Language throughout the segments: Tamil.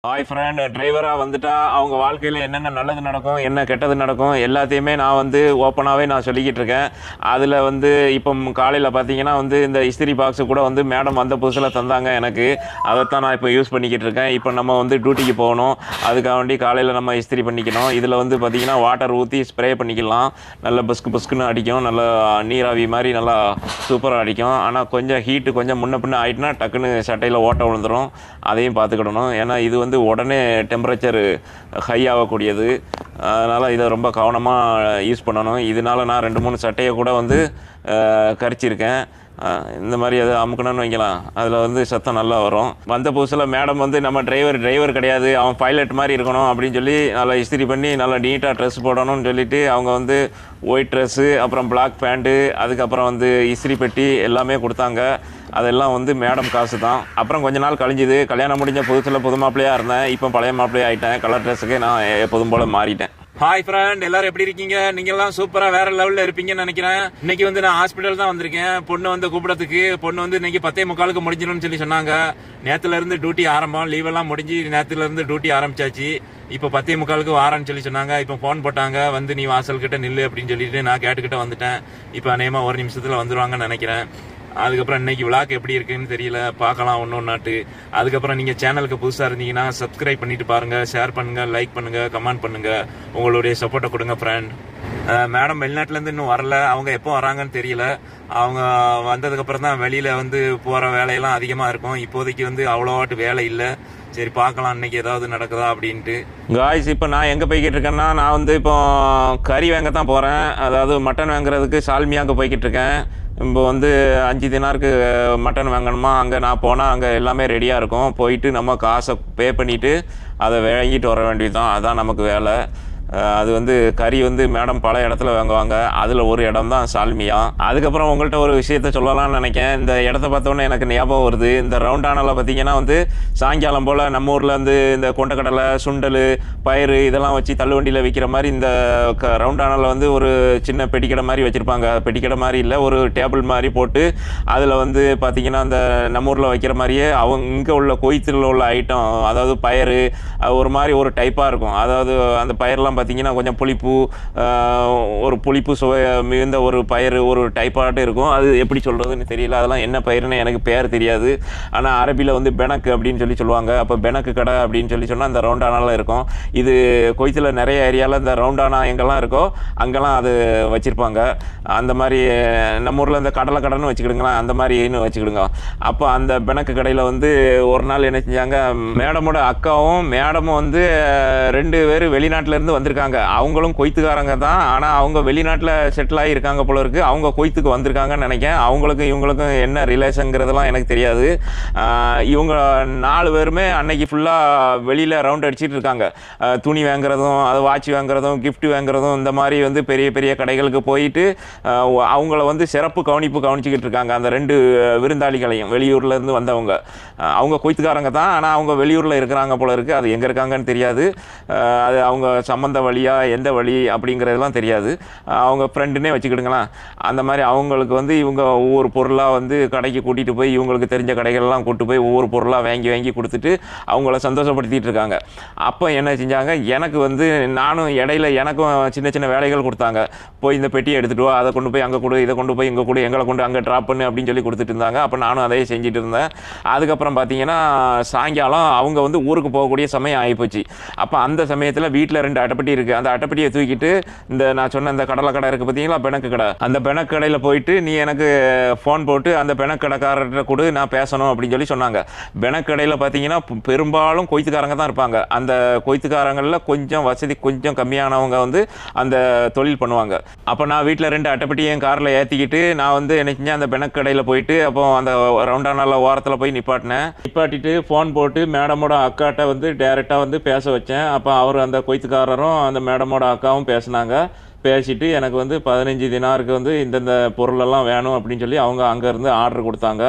ஹாய் ஃப்ரெண்ட் டிரைவராக வந்துட்டா அவங்க வாழ்க்கையில் என்னென்ன நல்லது நடக்கும் என்ன கெட்டது நடக்கும் எல்லாத்தையுமே நான் வந்து ஓப்பனாகவே நான் சொல்லிக்கிட்டு இருக்கேன் அதில் வந்து இப்போ காலையில் பார்த்தீங்கன்னா வந்து இந்த இஸ்திரி பாக்ஸு கூட வந்து மேடம் வந்த புதுசில் தந்தாங்க எனக்கு அதைத்தான் நான் இப்போ யூஸ் பண்ணிக்கிட்டு இருக்கேன் இப்போ நம்ம வந்து டியூட்டிக்கு போகணும் அதுக்காக வேண்டி காலையில் நம்ம இஸ்திரி பண்ணிக்கணும் இதில் வந்து பார்த்தீங்கன்னா வாட்டர் ஊற்றி ஸ்ப்ரே பண்ணிக்கலாம் நல்ல புஸ்கு புஸ்குன்னு அடிக்கும் நல்ல நீராவி மாதிரி நல்லா சூப்பராக அடிக்கும் ஆனால் கொஞ்சம் ஹீட்டு கொஞ்சம் முன்ன பின்ன ஆயிட்டுனா டக்குன்னு சட்டையில் ஓட்ட விழுந்துரும் அதையும் பார்த்துக்கிடணும் ஏன்னா இது வந்து உடனே டெம்பரேச்சர் ஹை ஆகக்கூடியது அதனால் இதை ரொம்ப கவனமாக யூஸ் பண்ணணும் இதனால நான் ரெண்டு மூணு சட்டையை கூட வந்து அஹ், கரிச்சிருக்கேன் அஹ், இந்த மாதிரி அதை அமுக்கணும்னு வைக்கலாம் அதில் வந்து சத்தம் நல்லா வரும் வந்த புதுசில் மேடம் வந்து நம்ம டிரைவர் டிரைவர் கிடையாது அவன் பைலட் மாதிரி இருக்கணும் அப்படின்னு சொல்லி நல்லா இஸ்திரி பண்ணி நல்லா நீட்டாக ட்ரெஸ் போடணும்னு சொல்லிட்டு அவங்க வந்து ஒயிட் ட்ரெஸ்ஸு அப்புறம் பிளாக் பேண்ட்டு அதுக்கப்புறம் வந்து இஸ்திரி பெட்டி எல்லாமே கொடுத்தாங்க அதெல்லாம் வந்து மேடம் காசு தான் அப்புறம் கொஞ்ச நாள் கழிஞ்சுது கல்யாணம் முடிஞ்ச புதுசில் புது மாப்பிள்ளையாக இருந்தேன் இப்போ பழைய மாப்பிள்ளையாக ஆயிட்டேன் கலர் ட்ரெஸ்ஸுக்கு நான் எப்போதும் போல் மாறிட்டேன் ஹாய் ஃப்ரெண்ட் எல்லாரும் எப்படி இருக்கீங்க நீங்க எல்லாம் சூப்பரா வேற லெவல்ல இருப்பீங்கன்னு நினைக்கிறேன் இன்னைக்கு வந்து நான் ஹாஸ்பிட்டல் தான் வந்திருக்கேன் பொண்ணு வந்து கூப்பிடத்துக்கு பொண்ணு வந்து இன்னைக்கு பத்தே முக்காலுக்கு முடிஞ்சிடும்னு சொல்லி சொன்னாங்க நேத்துல இருந்து டியூட்டி ஆரம்பம் லீவ் எல்லாம் முடிஞ்சு நேத்துல இருந்து டியூட்டி ஆரம்பிச்சாச்சு இப்போ பத்தே முக்காலுக்கு வாரேன்னு சொல்லி சொன்னாங்க இப்போ ஃபோன் போட்டாங்க வந்து நீ வாசல் கிட்ட நில்லு அப்படின்னு சொல்லிட்டு நான் கேட்டுக்கிட்ட வந்துட்டேன் இப்போ அநேகமா ஒரு நிமிஷத்துல வந்துருவாங்கன்னு நினைக்கிறேன் அதுக்கப்புறம் இன்னைக்கு விழாக்கு எப்படி இருக்குன்னு தெரியல பார்க்கலாம் ஒன்று ஒன்றாட்டு அதுக்கப்புறம் நீங்கள் சேனலுக்கு புதுசாக இருந்தீங்கன்னா சப்ஸ்கிரைப் பண்ணிட்டு பாருங்க ஷேர் பண்ணுங்க லைக் பண்ணுங்க கமெண்ட் பண்ணுங்க உங்களுடைய சப்போர்ட்டை கொடுங்க ஃப்ரெண்ட் மேடம் வெளிநாட்டிலேருந்து இன்னும் வரல அவங்க எப்போ வராங்கன்னு தெரியல அவங்க வந்ததுக்கப்புறம் தான் வெளியில் வந்து போகிற வேலையெல்லாம் அதிகமாக இருக்கும் இப்போதைக்கு வந்து அவ்வளோவாட்டு வேலை இல்லை சரி பார்க்கலாம் இன்னைக்கு ஏதாவது நடக்குதா அப்படின்ட்டு காய்ஸ் இப்போ நான் எங்கே போய்கிட்டு இருக்கேன்னா நான் வந்து இப்போ கறி வாங்க தான் போகிறேன் அதாவது மட்டன் வாங்குறதுக்கு சால்மியாவுக்கு போய்கிட்டு இருக்கேன் இப்போ வந்து அஞ்சு தினாருக்கு மட்டன் வாங்கணுமா அங்கே நான் போனால் அங்கே எல்லாமே ரெடியாக இருக்கும் போயிட்டு நம்ம காசை பே பண்ணிவிட்டு அதை வாங்கிட்டு வர வேண்டியது தான் அதான் நமக்கு வேலை அஹ் அது வந்து கறி வந்து மேடம் பல இடத்துல வாங்குவாங்க அதில் ஒரு இடம் தான் சால்மியா அதுக்கப்புறம் உங்கள்கிட்ட ஒரு விஷயத்த சொல்லலாம்னு நினைக்கேன் இந்த இடத்த பார்த்தோன்னே எனக்கு ஞாபகம் வருது இந்த ரவுண்டானில் பார்த்தீங்கன்னா வந்து சாயங்காலம் போல் நம்ம ஊரில் வந்து இந்த கொண்டக்கடலை சுண்டல் பயிறு இதெல்லாம் வச்சு தள்ளுவண்டியில் விற்கிற மாதிரி இந்த க ரவுண்டானில் வந்து ஒரு சின்ன பெட்டிக்கடை மாதிரி வச்சுருப்பாங்க பெட்டிக்கடை மாதிரி இல்லை ஒரு டேபிள் மாதிரி போட்டு அதில் வந்து பார்த்தீங்கன்னா அந்த நம்ம ஊரில் வைக்கிற மாதிரியே அவங்க இங்கே உள்ள கொய்த்தில் உள்ள ஐட்டம் அதாவது பயிறு அது ஒரு மாதிரி ஒரு டைப்பாக இருக்கும் அதாவது அந்த பயிரெலாம் பார்த்தீங்கன்னா கொஞ்சம் புளிப்பு ஆஹ், ஒரு புளிப்பு சுவை மிகுந்த ஒரு பயிர் ஒரு டைப்பாட்டு இருக்கும் அது எப்படி சொல்கிறதுன்னு தெரியல அதெல்லாம் என்ன பயிர்னு எனக்கு பேர் தெரியாது ஆனால் அரபியில் வந்து பெனக்கு அப்படின்னு சொல்லி சொல்லுவாங்க அப்போ பெனக்கு கடை அப்படின்னு சொல்லி சொன்னால் அந்த ரவுண்டானால இருக்கும் இது கொய்த்தில் நிறைய ஏரியாவில் இந்த ரவுண்டானா எங்கெல்லாம் இருக்கோ அங்கெல்லாம் அது வச்சுருப்பாங்க அந்த மாதிரி நம்ம ஊரில் இந்த கடலை கடைன்னு வச்சுக்கிடுங்களேன் அந்த மாதிரின்னு வச்சுக்கிடுங்க அப்போ அந்த பெனக்கு கடையில் வந்து ஒரு நாள் என்ன செஞ்சாங்க மேடமோட அக்காவும் மேடமும் வந்து அஹ், ரெண்டு பேர் வெளிநாட்டிலேருந்து வந்திருக்காங்க அவங்களும் கொய்த்துக்காரங்க தான் ஆனால் அவங்க வெளிநாட்டில் செட்டில் ஆகி இருக்காங்க போல இருக்கு அவங்க கொய்த்துக்கு வந்திருக்காங்கன்னு நினைக்கிறேன் அவங்களுக்கும் இவங்களுக்கும் என்ன ரிலேஷனுங்கிறதெல்லாம் எனக்கு தெரியாது அஹ், இவங்க நாலு பேருமே அன்னைக்கு ஃபுல்லாக வெளியில் ரவுண்ட் அடிச்சிட்டு இருக்காங்க அஹ், துணி வாங்குறதும் அது வாட்ச் வாங்குறதும் gift வாங்குறதும் இந்த மாதிரி வந்து பெரிய பெரிய கடைகளுக்கு போயிட்டு அஹ், அவங்கள வந்து சிறப்பு கவனிப்பு கவனிச்சுக்கிட்டு இருக்காங்க அந்த ரெண்டு விருந்தாளிகளையும் வெளியூர்ல இருந்து வந்தவங்க அஹ், அவங்க கொய்த்துக்காரங்க தான் ஆனால் அவங்க வெளியூரில் இருக்கிறாங்க போல இருக்குது அது எங்கே இருக்காங்கன்னு தெரியாது அஹ், அது அவங்க சம்மந்த வழியா எந்த வழி அப்படிங்கிறதெல்லாம் தெரியாது அஹ், அவங்க ஃப்ரெண்டுனே வச்சுக்கிடுங்களேன் அந்த மாதிரி அவங்களுக்கு வந்து இவங்க ஒவ்வொரு பொருளாக வந்து கடைக்கு கூட்டிகிட்டு போய் இவங்களுக்கு தெரிஞ்ச கடைகள்லாம் கூட்டு போய் ஒவ்வொரு பொருளாக வாங்கி வாங்கி கொடுத்துட்டு அவங்கள சந்தோஷப்படுத்திட்டு இருக்காங்க அப்போ என்ன செஞ்சாங்க எனக்கு வந்து நானும் இடையில எனக்கும் சின்ன சின்ன வேலைகள் கொடுத்தாங்க போய் இந்த பெட்டியை எடுத்துட்டு வா அதை கொண்டு போய் அங்கே கொடு இதை கொண்டு போய் இங்கே கொடு எங்களை கொண்டு அங்கே ட்ராப் பண்ணு அப்படின்னு சொல்லி கொடுத்துட்டு இருந்தாங்க அப்போ நானும் அதையே செஞ்சுட்டு இருந்தேன் அதுக்கப்புறம் பார்த்தீங்கன்னா சாயங்காலம் அவங்க வந்து ஊருக்கு போகக்கூடிய சமயம் ஆகிப்போச்சு அப்போ அந்த சமயத்தில் வீட்டில் ரெண்டு அட்டைப்பெட்டி இருக்குது அந்த அட்டைப்பெட்டியை தூக்கிட்டு இந்த நான் சொன்ன இந்த கடலை கடை இருக்குது பார்த்தீங்களா பெணக்கு கடை அந்த பெணக்கு கடையில் போயிட்டு நீ எனக்கு ஃபோன் போட்டு அந்த பெணக்கு கடைக்காரர்கிட்ட கொடு நான் பேசணும் அப்படின்னு சொல்லி சொன்னாங்க பெணக்கு கடையில் பார்த்தீங்கன்னா பெ- பெரும்பாலும் கொய்த்துக்காரங்க தான் இருப்பாங்க அந்த கொய்த்துக்காரங்களில் கொஞ்சம் வசதி கொஞ்சம் கம்மியானவங்க வந்து அந்த தொழில் பண்ணுவாங்க அப்போ நான் வீட்டில் ரெண்டு அட்டைப்பெட்டி என் காரில் ஏற்றிக்கிட்டு நான் வந்து என்ன செஞ்சேன் அந்த பெணக்கு கடையில் போயிட்டு அப்போ அந்த ரவுண்டானால ஓரத்தில் போய் நிப்பாட்டினேன் நிப்பாட்டிட்டு ஃபோன் போட்டு மேடமோட அக்காட்ட வந்து டேரெக்டாக வந்து பேச வச்சேன் அப்போ அவர் அந்த கொய்த்துக்காரரும் அந்த மேடமோட அக்காவும் பேசினாங்க பேசிட்டு எனக்கு வந்து பதினஞ்சு தினாருக்கு வந்து இந்தந்த பொருளெல்லாம் வேணும் அப்படின்னு சொல்லி அவங்க அங்கேருந்து ஆர்டர் கொடுத்தாங்க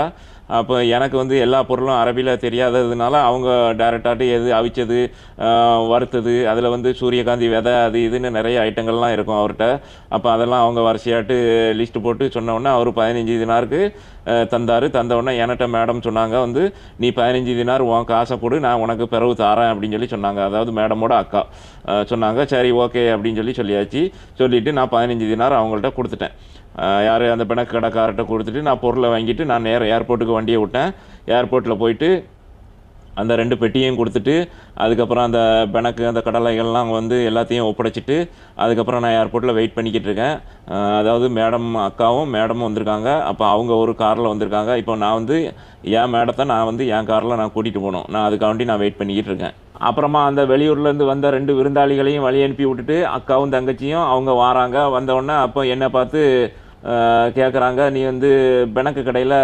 அப்போ எனக்கு வந்து எல்லா பொருளும் அரபியில் தெரியாததுனால அவங்க டேரெக்டாட்டு எது அவிச்சது ஆஹ் வறுத்தது அதில் வந்து சூரியகாந்தி விதை அது இதுன்னு நிறைய ஐட்டங்கள்லாம் இருக்கும் அவர்கிட்ட அப்போ அதெல்லாம் அவங்க வரிசையாட்டு லிஸ்ட் போட்டு சொன்ன உடனே அவர் பதினஞ்சு தினாருக்கு அஹ், தந்தாரு தந்த உடனே என்கிட்ட மேடம் சொன்னாங்க வந்து நீ பதினஞ்சு தினார் உன் காசை கொடு நான் உனக்கு பிறகு தாரேன் அப்படின்னு சொல்லி சொன்னாங்க அதாவது மேடமோட அக்கா அஹ், சொன்னாங்க சரி ஓகே அப்படின்னு சொல்லி சொல்லியாச்சு சொல்லிவிட்டு நான் பதினஞ்சு தினார் அவங்கள்ட்ட கொடுத்துட்டேன் யார் அந்த பிணக்கு கடைக்காரர்கிட்ட கொடுத்துட்டு நான் பொருளை வாங்கிட்டு நான் நேரம் ஏர்போர்ட்டுக்கு வண்டியை விட்டேன் ஏர்போர்ட்டில் போயிட்டு அந்த ரெண்டு பெட்டியும் கொடுத்துட்டு அதுக்கப்புறம் அந்த பிணக்கு அந்த கடலைகள்லாம் வந்து எல்லாத்தையும் ஒப்படைச்சிட்டு அதுக்கப்புறம் நான் ஏர்போர்ட்டில் வெயிட் பண்ணிக்கிட்டு இருக்கேன் அஹ் அதாவது மேடம் அக்காவும் மேடமும் வந்திருக்காங்க அப்போ அவங்க ஒரு காரில் வந்திருக்காங்க இப்போ நான் வந்து என் மேடத்தை நான் வந்து என் காரில் நான் கூட்டிகிட்டு போகணும் நான் அதுக்காண்டி நான் வெயிட் பண்ணிக்கிட்டு இருக்கேன் அப்புறமா அந்த வெளியூர்லேருந்து வந்த ரெண்டு விருந்தாளிகளையும் வழி அனுப்பி விட்டுட்டு அக்காவும் தங்கச்சியும் அவங்க வாராங்க வந்த உடனே அப்போ என்னை பார்த்து கேட்குறாங்க நீ வந்து பிணக்கு கடையில்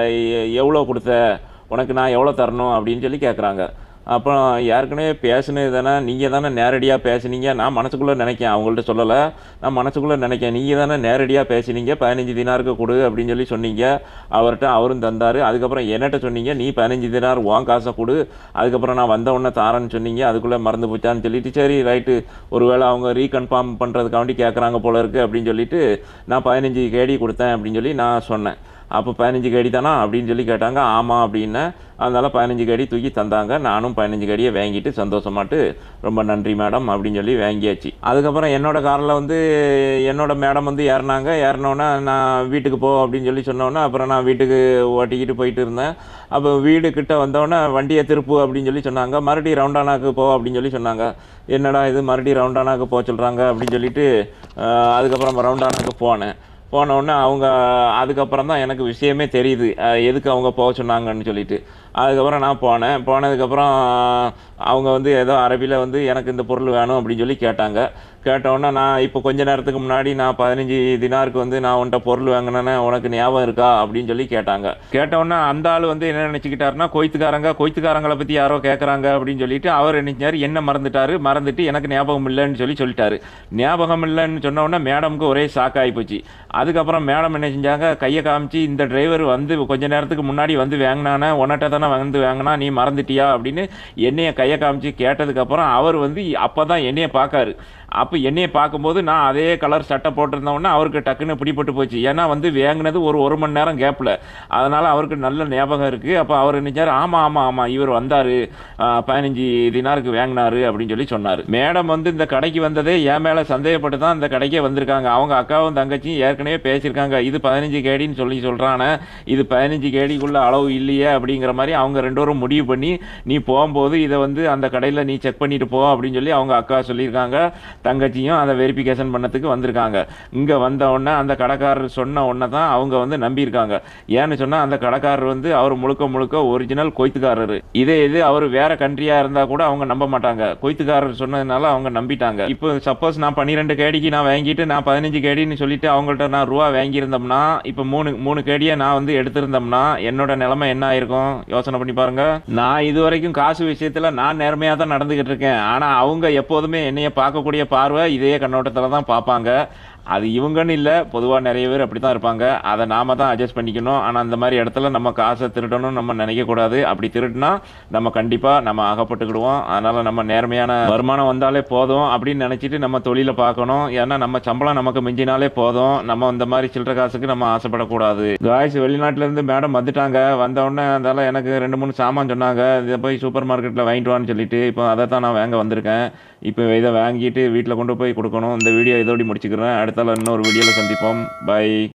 எவ்வளோ கொடுத்த உனக்கு நான் எவ்வளோ தரணும் அப்படின்னு சொல்லி கேட்குறாங்க அப்புறம் ஏற்கனவே பேசுனது தானே நீங்கள் தானே நேரடியாக பேசுனீங்க நான் மனசுக்குள்ளே நினைக்கேன் அவங்கள்ட்ட சொல்லலை நான் மனசுக்குள்ளே நினைக்கேன் நீங்கள் தானே நேரடியாக பேசுனீங்க பதினஞ்சு தினாருக்கு கொடு அப்படின்னு சொல்லி சொன்னீங்க அவர்கிட்ட அவரும் தந்தார் அதுக்கப்புறம் என்னட்ட சொன்னீங்க நீ பதினஞ்சு தினார் உன் காசை கொடு அதுக்கப்புறம் நான் வந்த உடனே தாரேன்னு சொன்னீங்க அதுக்குள்ளே மறந்து போச்சான்னு சொல்லிட்டு சரி ரைட்டு ஒருவேளை அவங்க ரீகன்ஃபார்ம் பண்ணுறதுக்காண்டி கேட்குறாங்க போல இருக்குது அப்படின்னு சொல்லிட்டு நான் பதினஞ்சு கேடி கொடுத்தேன் அப்படின்னு சொல்லி நான் சொன்னேன் அப்போ பதினஞ்சு கடி தானா அப்படின்னு சொல்லி கேட்டாங்க ஆமாம் அப்படின்னேன் அதனால் பதினஞ்சு கடி தூக்கி தந்தாங்க நானும் பதினஞ்சு கடியை வாங்கிட்டு சந்தோஷமாட்டு ரொம்ப நன்றி மேடம் அப்படின்னு சொல்லி வாங்கியாச்சு அதுக்கப்புறம் என்னோட காரில் வந்து என்னோட மேடம் வந்து ஏறினாங்க ஏறினோன்னே நான் வீட்டுக்கு போ அப்படின்னு சொல்லி சொன்னோன்னே அப்புறம் நான் வீட்டுக்கு ஓட்டிக்கிட்டு போயிட்டு இருந்தேன் அப்போ வீடு கிட்ட வந்தோடனே வண்டியை திருப்பு அப்படின்னு சொல்லி சொன்னாங்க மறுபடியும் ரவுண்டானாக்கு போ அப்படின்னு சொல்லி சொன்னாங்க என்னடா இது மறுபடியும் ரவுண்டானாக்கு போக சொல்கிறாங்க அப்படின்னு சொல்லிட்டு அஹ், அதுக்கப்புறம் ரவுண்டானாக்கு போனேன் போன உடனே அவங்க அதுக்கப்புறம் தான் எனக்கு விஷயமே தெரியுது அஹ் எதுக்கு அவங்க போக சொன்னாங்கன்னு சொல்லிட்டு அதுக்கப்புறம் நான் போனேன் போனதுக்கப்புறம் அவங்க வந்து ஏதோ அரபியில் வந்து எனக்கு இந்த பொருள் வேணும் அப்படின்னு சொல்லி கேட்டாங்க கேட்டவுடனே நான் இப்போ கொஞ்ச நேரத்துக்கு முன்னாடி நான் பதினஞ்சு தினாருக்கு வந்து நான் உன்கிட்ட பொருள் வாங்கினேன்னு உனக்கு ஞாபகம் இருக்கா அப்படின்னு சொல்லி கேட்டாங்க கேட்டவுடனே அந்த ஆள் வந்து என்ன நினச்சிக்கிட்டாருன்னா கொய்த்துக்காரங்க கொய்த்துக்காரங்களை பற்றி யாரோ கேட்குறாங்க அப்படின்னு சொல்லிட்டு அவர் நினைச்சார் என்ன மறந்துட்டாரு மறந்துட்டு எனக்கு ஞாபகம் இல்லைன்னு சொல்லி சொல்லிட்டாரு ஞாபகம் இல்லைன்னு சொன்ன உடனே மேடம்க்கு ஒரே ஷாக் ஆகி போச்சு அதுக்கப்புறம் மேடம் என்ன செஞ்சாங்க கையை காமிச்சு இந்த டிரைவர் வந்து கொஞ்ச நேரத்துக்கு முன்னாடி வந்து வாங்கினானே உன்கிட்ட தானே வந்து வாங்கினா நீ மறந்துட்டியா அப்படின்னு என்னைய கையை காமிச்சு கேட்டதுக்கப்புறம் அவர் வந்து அப்போ தான் என்னைய பார்க்காரு அப்போ என்னைய பார்க்கும்போது நான் அதே கலர் சட்டை போட்டிருந்தோன்னே அவருக்கு டக்குன்னு பிடிப்பட்டு போச்சு ஏன்னா வந்து வாங்கினது ஒரு ஒரு மணி நேரம் கேப்பில் அதனால் அவருக்கு நல்ல ஞாபகம் இருக்குது அப்போ அவர் நினைச்சார் ஆமாம் ஆமாம் ஆமாம் இவர் வந்தார் பதினஞ்சு தினாருக்கு வாங்கினாரு அப்படின்னு சொல்லி சொன்னார் மேடம் வந்து இந்த கடைக்கு வந்ததே என் மேலே சந்தேகப்பட்டு தான் இந்த கடைக்கே வந்திருக்காங்க அவங்க அக்காவும் தங்கச்சியும் ஏற்கனவே பேசியிருக்காங்க இது பதினஞ்சு கேடின்னு சொல்லி சொல்கிறானே இது பதினஞ்சு கேடிக்குள்ள அளவு இல்லையே அப்படிங்கிற மாதிரி அவங்க ரெண்டு பேரும் முடிவு பண்ணி நீ போகும்போது இதை வந்து அந்த கடையில் நீ செக் பண்ணிட்டு போ அப்படின்னு சொல்லி அவங்க அக்கா சொல்லியிருக்காங்க தங்கச்சியும் அதை வெரிஃபிகேஷன் பண்ணதுக்கு வந்திருக்காங்க இங்கே வந்த உடனே அந்த கடைக்காரர் சொன்ன உடனே தான் அவங்க வந்து நம்பியிருக்காங்க ஏன்னு சொன்னால் அந்த கடைக்காரர் வந்து அவர் முழுக்க முழுக்க ஒரிஜினல் கொய்த்துக்காரர் இதே இது அவர் வேற கண்ட்ரியாக இருந்தால் கூட அவங்க நம்ப மாட்டாங்க கொய்த்துக்காரர் சொன்னதுனால அவங்க நம்பிட்டாங்க இப்போ சப்போஸ் நான் பன்னிரெண்டு கேடிக்கு நான் வாங்கிட்டு நான் பதினஞ்சு கேடின்னு சொல்லிட்டு அவங்கள்ட்ட நான் ரூபா வாங்கியிருந்தோம்னா இப்போ மூணு மூணு கேடியை நான் வந்து எடுத்திருந்தோம்னா என்னோட நிலைமை என்ன ஆயிருக்கும் யோசனை பண்ணி பாருங்க நான் இது வரைக்கும் காசு விஷயத்தில் நான் நேர்மையாக தான் நடந்துக்கிட்டு இருக்கேன் ஆனால் அவங்க எப்போதுமே என்னைய பார்க்கக்கூடிய பார்வை இதே கண்ணோட்டத்தில் தான் பார்ப்பாங்க அது இவங்கன்னு இல்லை பொதுவாக நிறைய பேர் அப்படி தான் இருப்பாங்க அதை நாம தான் அட்ஜஸ்ட் பண்ணிக்கணும் ஆனால் அந்த மாதிரி இடத்துல நம்ம காசை திருடணும்னு நம்ம நினைக்கக்கூடாது அப்படி திருடினா நம்ம கண்டிப்பாக நம்ம அகப்பட்டுக்கிடுவோம் அதனால் நம்ம நேர்மையான வருமானம் வந்தாலே போதும் அப்படின்னு நினச்சிட்டு நம்ம தொழிலை பார்க்கணும் ஏன்னா நம்ம சம்பளம் நமக்கு மிஞ்சினாலே போதும் நம்ம இந்த மாதிரி சில்லற காசுக்கு நம்ம ஆசைப்படக்கூடாது காய்ஸ் வெளிநாட்டிலேருந்து மேடம் வந்துட்டாங்க வந்த உடனே அதனால எனக்கு ரெண்டு மூணு சாமான் சொன்னாங்க இதை போய் சூப்பர் மார்க்கெட்டில் வாங்கிட்டு வான்னு சொல்லிட்டு இப்போ அதை தான் நான் வாங்க வந்திருக்கேன் இப்போ இதை வாங்கிட்டு வீட்டில் கொண்டு போய் கொடுக்கணும் இந்த வீடியோ இதோடி முடிச்சுக்கிறேன் அடுத்தால இன்னொரு வீடியோவில் சந்திப்போம் பை